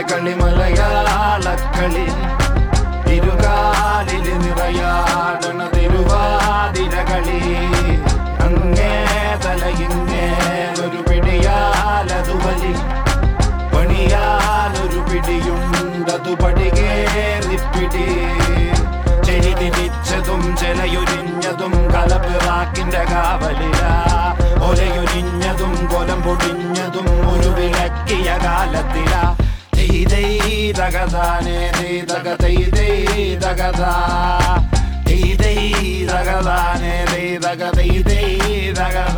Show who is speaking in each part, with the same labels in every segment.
Speaker 1: കളി മലയാളക്കളി ഇരുകാലിൽ നിറയാടണ തിരുവാതിരകളി അങ്ങേ തലയിങ്ങേലൊരു പിടിയാലതു വലി പണിയാലൊരു പിടിയുണ്ടതു പടികേറിപ്പിടി ചെയ്തിരിച്ചതും ചെലയൊരിഞ്ഞതും കലപ്പിറാക്കിന്റെ കാവലില ഒലയൊരിഞ്ഞതും കൊലം പൊടിഞ്ഞതും ഒരു വിളക്കിയ കാലത്തില തകതാനേ തകതാ തകതാനേ തകതാ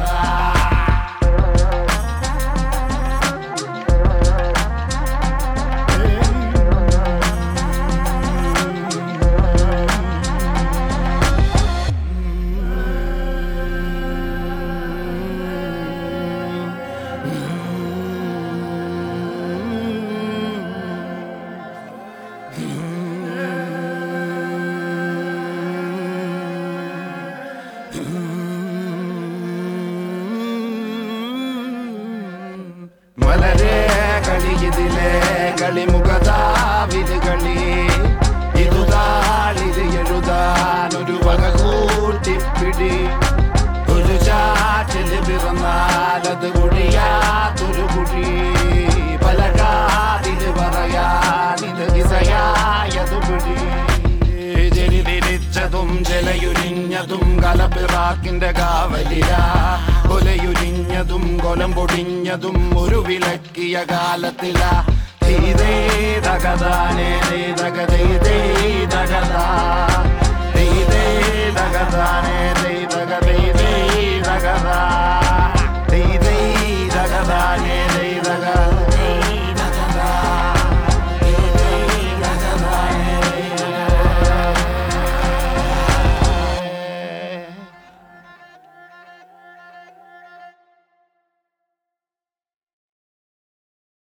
Speaker 1: മലരെ കളി ഇതിലെ കളി മുഖതാവിത് കളി ഇതു താളിത് എഴുതാൻ ഒരു വക കൂട്ടിപ്പിടി ഒരു ചാറ്റില് പിറന്നാലത് കുഴിയാത്തൊരു കുഴി പല കാതില് പറയാനിത് ഇസയായതു പിടി ജരി തിരിച്ചതും ജലയുരിഞ്ഞതും കലപ്പിറാക്കിന്റെ കാവലില കൊലയുരിഞ്ഞതും കൊലം പൊടിഞ്ഞതും ഒരു വിലക്കിയ കാലത്തില തകതാനേ തകതേ തകതാ